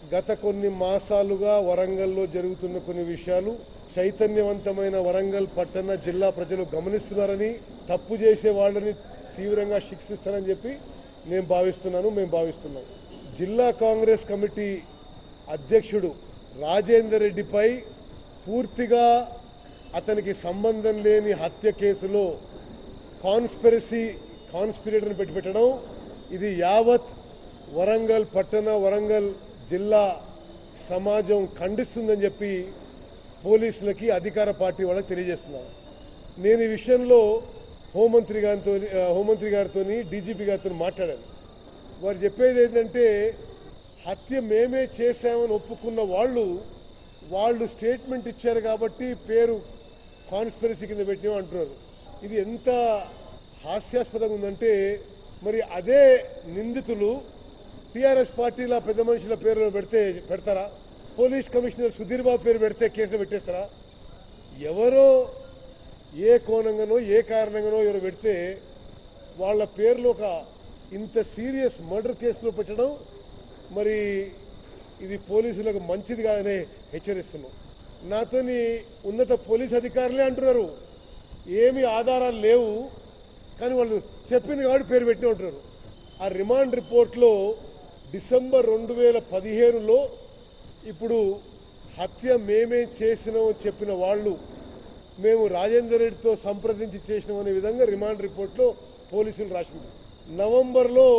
గత కొన్ని మాసాలుగా వరంగల్లో జరుగుతున్న కొన్ని విషయాలు చైతన్యవంతమైన వరంగల్ పట్టణ జిల్లా ప్రజలు గమనిస్తున్నారని తప్పు చేసే వాళ్ళని తీవ్రంగా శిక్షిస్తారని చెప్పి నేను భావిస్తున్నాను మేము భావిస్తున్నాం జిల్లా కాంగ్రెస్ కమిటీ అధ్యక్షుడు రాజేందర్ రెడ్డిపై పూర్తిగా అతనికి సంబంధం లేని హత్య కేసులో కాన్స్పిరసీ కాన్స్పిరేటర్ని పెట్టి పెట్టడం ఇది యావత్ వరంగల్ పట్టణ వరంగల్ జిల్లా సమాజం ఖండిస్తుందని చెప్పి పోలీసులకి అధికార పార్టీ వాళ్ళకి తెలియజేస్తున్నాను నేను ఈ విషయంలో హోంమంత్రి గారితో హోంమంత్రి గారితో డీజీపీ గారితో మాట్లాడాను వారు చెప్పేది ఏంటంటే హత్య మేమే చేశామని ఒప్పుకున్న వాళ్ళు వాళ్ళు స్టేట్మెంట్ ఇచ్చారు కాబట్టి పేరు కాన్స్పిరసీ కింద పెట్టినాం అంటున్నారు ఇది ఎంత హాస్యాస్పదంగా ఉందంటే మరి అదే నిందితులు టీఆర్ఎస్ పార్టీల పెద్ద మనుషుల పేరు పెడితే పెడతారా పోలీస్ కమిషనర్ సుధీర్ బాబు పేరు పెడితే కేసులు పెట్టేస్తారా ఎవరో ఏ కోణంగానో ఏ కారణంగానో ఎవరు పెడితే వాళ్ళ పేర్లు ఒక ఇంత సీరియస్ మర్డర్ కేసులో పెట్టడం మరి ఇది పోలీసులకు మంచిది కాదని హెచ్చరిస్తున్నాం నాతోని ఉన్నత పోలీస్ అధికారులే అంటున్నారు ఏమి ఆధారాలు లేవు కానీ వాళ్ళు చెప్పిన కాబట్టి పేరు పెట్టి ఉంటున్నారు ఆ రిమాండ్ రిపోర్ట్లో డిసెంబర్ రెండు వేల పదిహేనులో ఇప్పుడు హత్య మేమే చేసినామని చెప్పిన వాళ్ళు మేము రాజేందర్ రెడ్డితో సంప్రదించి చేసినామనే విధంగా రిమాండ్ రిపోర్ట్లో పోలీసులు రాసింది నవంబర్లో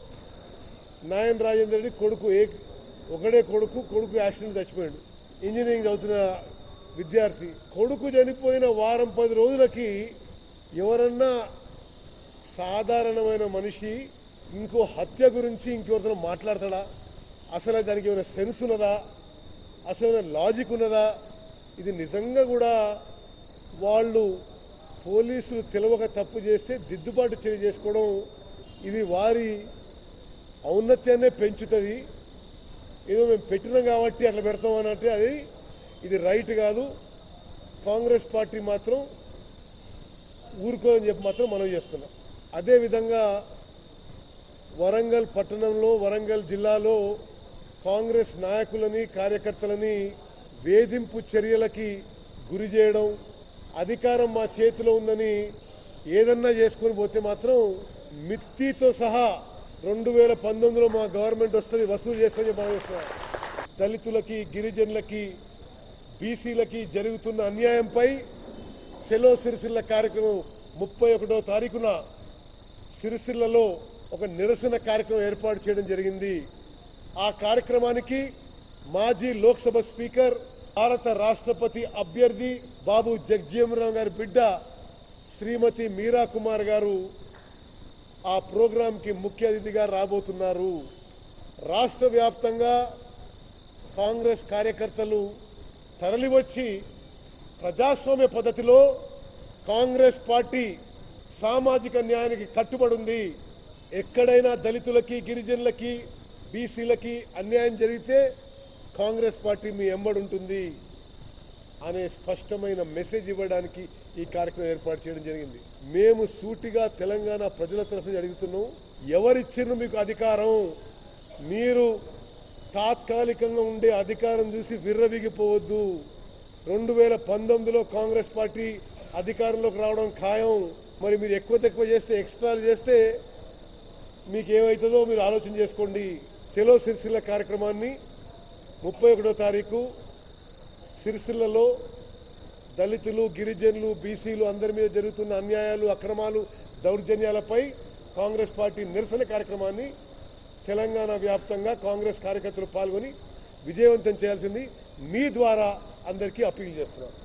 నాయన్ రాజేందర్ రెడ్డి కొడుకు ఏ ఒకడే కొడుకు కొడుకు యాక్సిడెంట్ చచ్చిపోయాడు ఇంజనీరింగ్ చదువుతున్న విద్యార్థి కొడుకు చనిపోయిన వారం పది రోజులకి ఎవరన్నా సాధారణమైన మనిషి ఇంకో హత్య గురించి ఇంకెవరితో మాట్లాడతాడా అసలు దానికి ఏమైనా సెన్స్ ఉన్నదా అసలు ఏమైనా లాజిక్ ఉన్నదా ఇది నిజంగా కూడా వాళ్ళు పోలీసులు తెలవక తప్పు చేస్తే దిద్దుబాటు చర్య చేసుకోవడం ఇది వారి ఔన్నత్యాన్నే పెంచుతుంది ఏదో మేము పెట్టినాం కాబట్టి అట్లా పెడతాం అన్నట్టే అది ఇది రైట్ కాదు కాంగ్రెస్ పార్టీ మాత్రం ఊరుకోదని చెప్పి మాత్రం మనం చేస్తున్నాం అదేవిధంగా వరంగల్ పట్టణంలో వరంగల్ జిల్లాలో కాంగ్రెస్ నాయకులని కార్యకర్తలని వేధింపు చర్యలకి గురి చేయడం అధికారం మా చేతిలో ఉందని ఏదన్నా చేసుకొని పోతే మాత్రం మిత్తితో సహా రెండు వేల పంతొమ్మిదిలో మా గవర్నమెంట్ వస్తుంది వసూలు చేస్తుంది మనం చేస్తున్నాం దళితులకి గిరిజనులకి బీసీలకి జరుగుతున్న అన్యాయంపై చెలో సిరిసిల్ల కార్యక్రమం ముప్పై ఒకటో తారీఖున సిరిసిల్లలో ఒక నిరసన కార్యక్రమం ఏర్పాటు చేయడం జరిగింది ఆ కార్యక్రమానికి మాజీ లోక్సభ స్పీకర్ భారత రాష్ట్రపతి అభ్యర్థి బాబు జగ్జీవనరావు గారి బిడ్డ శ్రీమతి మీరా కుమార్ గారు ఆ ప్రోగ్రాంకి ముఖ్య అతిథిగా రాబోతున్నారు రాష్ట్ర వ్యాప్తంగా కాంగ్రెస్ కార్యకర్తలు తరలివచ్చి ప్రజాస్వామ్య పద్ధతిలో కాంగ్రెస్ పార్టీ సామాజిక న్యాయానికి కట్టుబడి ఉంది ఎక్కడైనా దళితులకి గిరిజనులకి బీసీలకి అన్యాయం జరిగితే కాంగ్రెస్ పార్టీ మీ ఎంబడుంటుంది అనే స్పష్టమైన మెసేజ్ ఇవ్వడానికి ఈ కార్యక్రమం ఏర్పాటు చేయడం జరిగింది మేము సూటిగా తెలంగాణ ప్రజల తరఫున అడుగుతున్నాం ఎవరిచ్చిన మీకు అధికారం మీరు తాత్కాలికంగా ఉండే అధికారం చూసి విర్రవిగిపోవద్దు రెండు వేల పంతొమ్మిదిలో కాంగ్రెస్ పార్టీ అధికారంలోకి రావడం ఖాయం మరి మీరు ఎక్కువ తక్కువ చేస్తే ఎక్స్ట్రాలు చేస్తే మీకు ఏమవుతుందో మీరు ఆలోచన చేసుకోండి చెలో సిరిసిల్ల కార్యక్రమాన్ని ముప్పై ఒకటో తారీఖు సిరిసిల్లలో దళితులు గిరిజనులు బీసీలు అందరి మీద జరుగుతున్న అన్యాయాలు అక్రమాలు దౌర్జన్యాలపై కాంగ్రెస్ పార్టీ నిరసన కార్యక్రమాన్ని తెలంగాణ వ్యాప్తంగా కాంగ్రెస్ కార్యకర్తలు పాల్గొని విజయవంతం చేయాల్సింది మీ ద్వారా అందరికీ అప్పీల్ చేస్తున్నాను